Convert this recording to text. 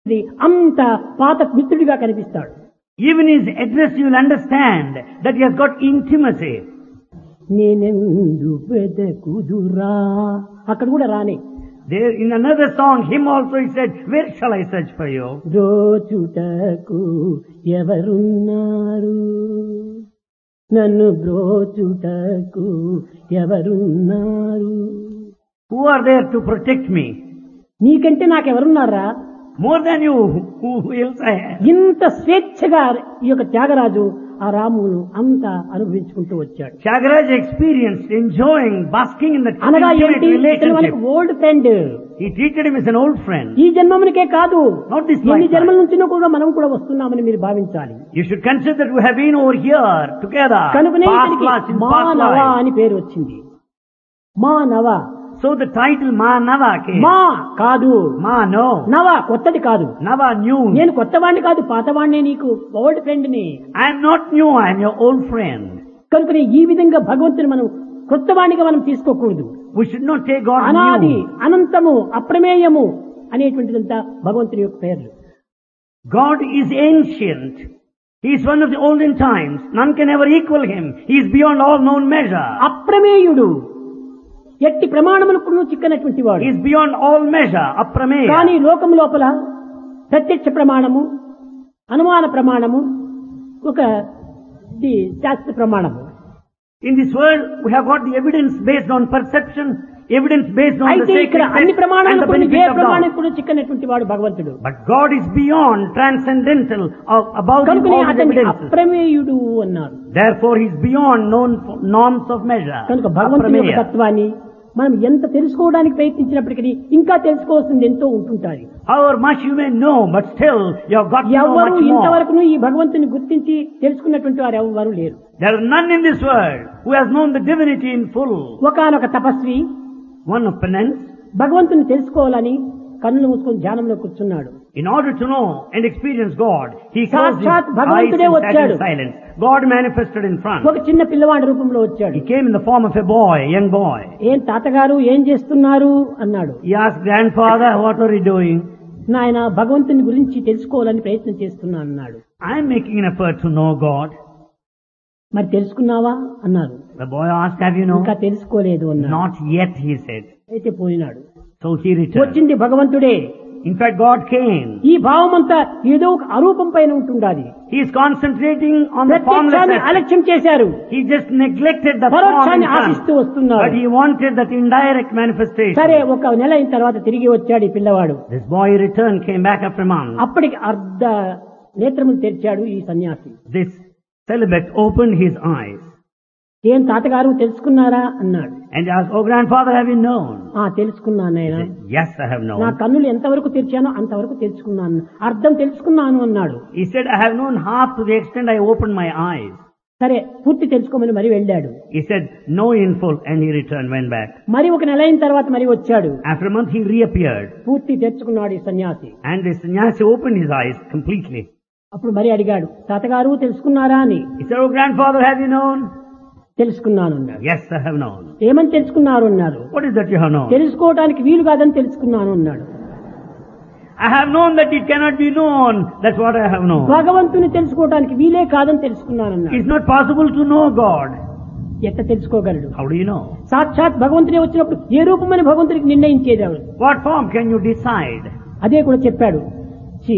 ఇది అంత పాత మిత్రుడిగా కనిపిస్తాడు Even his address you will understand that he has got intimacy. నేనెందు వెదకుదురా అక్కడ కూడా రానే There in another song, him also he said, Where shall I search for you? బ్రోచుటకు ఎవరున్నారు నన్ను బ్రోచుటకు ఎవరున్నారు Who are there to protect me? నీకంటే నాకెవరున్నారా More than you, who who else I have? ఇంత స్వేచ్ఛగా ఈ యొక్క త్యాగరాజు ఆ రామును అంత అనుభవించుకుంటూ వచ్చాడు Tyagaraja experienced enjoying, basking in that అనగా intimate ఏంటి ఇతను మనకు relationship. Old friend He treated him as an old friend. ఈ జన్మమునికే కాదు Not this ఎన్ని lifetime. జన్మల నుంచినో కూడా మనం కూడా వస్తున్నామని మీరు భావించాలి You should consider that we have been over here together. కనుకనే Past ఇతనికి lives, in past మానవ lives. అని పేరు వచ్చింది మానవ So the title Manava came. మా కాదు Ma, no. నవ కొత్తది కాదు Nava, new. నేను కొత్తవాణ్ణి కాదు పాతవాణ్ణి నీకు ఓల్డ్ ఫ్రెండ్ ని I am not new, I am your old friend. కనుకనే ఈ విధంగా భగవంతుని మనం కొత్తవాణిగా మనం తీసుకోకూడదు We should not take God అనాది new. అనంతము అప్రమేయము అనేటువంటిదంతా భగవంతుని యొక్క పేర్లు God is ancient. He is one of the olden times. None can ever equal him. He is beyond all known measure. అప్రమేయుడు ఎట్టి ప్రమాణములకు చిక్కనటువంటి వాడు He is beyond all measure. Aprameya. కానీ లోకం లోపల ప్రత్యక్ష ప్రమాణము అనుమాన ప్రమాణము ఒక ది శాస్త్ర ప్రమాణము In this world, we have got the evidence based on perception, evidence based on the అయితే ఇక్కడ sacred అన్ని text and ప్రమాణాలు the కొన్ని ఏ benefit of ప్రమాణం God. కూడా చిక్కనటువంటి వాడు భగవంతుడు But God is beyond, transcendental, of, above the, కనుకనే all the అతన్ని evidences. అప్రమేయుడు అన్నారు Therefore, he is beyond known norms of measure. కనుక భగవంతుని యొక్క Aprameya. తత్వాన్ని మనం ఎంత తెలుసుకోవడానికి ప్రయత్నించినప్పటికీ ఇంకా తెలుసుకోవాల్సింది ఎంతో ఉంటుంటారు However much you may know, but still you have got to know ఎవరు much more. ఇంతవరకు ఈ భగవంతుని గుర్తించి తెలుసుకున్నటువంటి వారు ఎవరు లేరు There are none in this world who has known the divinity in full. ఒకనొక తపస్వి One of penance, భగవంతుని తెలుసుకోవాలని కన్నులు మూసుకొని ధ్యానంలో కూర్చున్నాడు in order to know and experience God, he closed his సాక్షాత్ eyes భగవంతుడే and sat వచ్చాడు. in silence. God manifested in front. ఒక చిన్న పిల్లవాడి రూపంలో వచ్చాడు He came in the form of a boy, a young boy. ఏం తాతగారు ఏం చేస్తున్నారు అన్నాడు He asked grandfather, what are you doing? నాయన భగవంతుని గురించి తెలుసుకోవాలని ప్రయత్నం చేస్తున్నా అన్నాడు I am making an effort to know God. మరి తెలుసుకున్నావా అన్నారు The boy asked, have you known? ఇంకా తెలుసుకోలేదు అన్నాడు Not yet, he said. అయితే పోయినాడు So he returned. వచ్చింది భగవంతుడే In fact, God came. ఈ భావం అంతా ఏదో ఒక అరూపం పైన ఉంటుండాలి He is concentrating on the formless ప్రత్యక్షాన్ని aspect. అలక్ష్యం చేశారు He just neglected the form in పరోక్షాన్ని ఆశిస్తూ front. వస్తున్నారు But he wanted that indirect సరే manifestation. ఒక నెల అయిన తర్వాత తిరిగి వచ్చాడు ఈ పిల్లవాడు This boy returned, came back after a month. అప్పటికి అర్ధ నేత్రములు తెరిచాడు ఈ సన్యాసి This celibate opened his eyes ఏం తాతగారు తెలుసుకున్నారా అన్నాడు and asked, Oh grandfather, have you known? ఆ తెలుసుకున్నాను He ఆయన said, Yes, I have నా known. కన్నులు ఎంతవరకు తెరిచానో అంతవరకు తెలుసుకున్నాను అర్థం తెలుసుకున్నాను అన్నాడు He said, I have known half to the extent I opened my eyes. సరే పూర్తి తెలుసుకోమని మరి వెళ్ళాడు He said, No in full, and he returned, went back. మరి ఒక నెల అయిన తర్వాత మరి వచ్చాడు After a month, he reappeared, పూర్తి తెచ్చుకున్నాడు ఈ సన్యాసి and the sannyasi opened his eyes completely. అప్పుడు మరి అడిగాడు తాతగారు తెలుసుకున్నారా అని He said, Oh grandfather, have you known? తెలుసుకున్నాను అన్నాడు Yes, I have known. ఏమని తెలుసుకున్నారు అన్నారు What is that you have known? తెలుసుకోవడానికి వీలు కాదని తెలుసుకున్నాను అన్నాడు I have known that it cannot be known. That's what I have known. భగవంతుని తెలుసుకోవడానికి వీలే కాదని తెలుసుకున్నాను అన్నాడు It's not possible to know God. ఎట్ట తెలుసుకోగలడు How do you know? సాక్షాత్ భగవంతుడే వచ్చినప్పుడు ఏ రూపమని భగవంతుడికి నిర్ణయించేది ఎవరు What form can you decide? అదే కూడా చెప్పాడు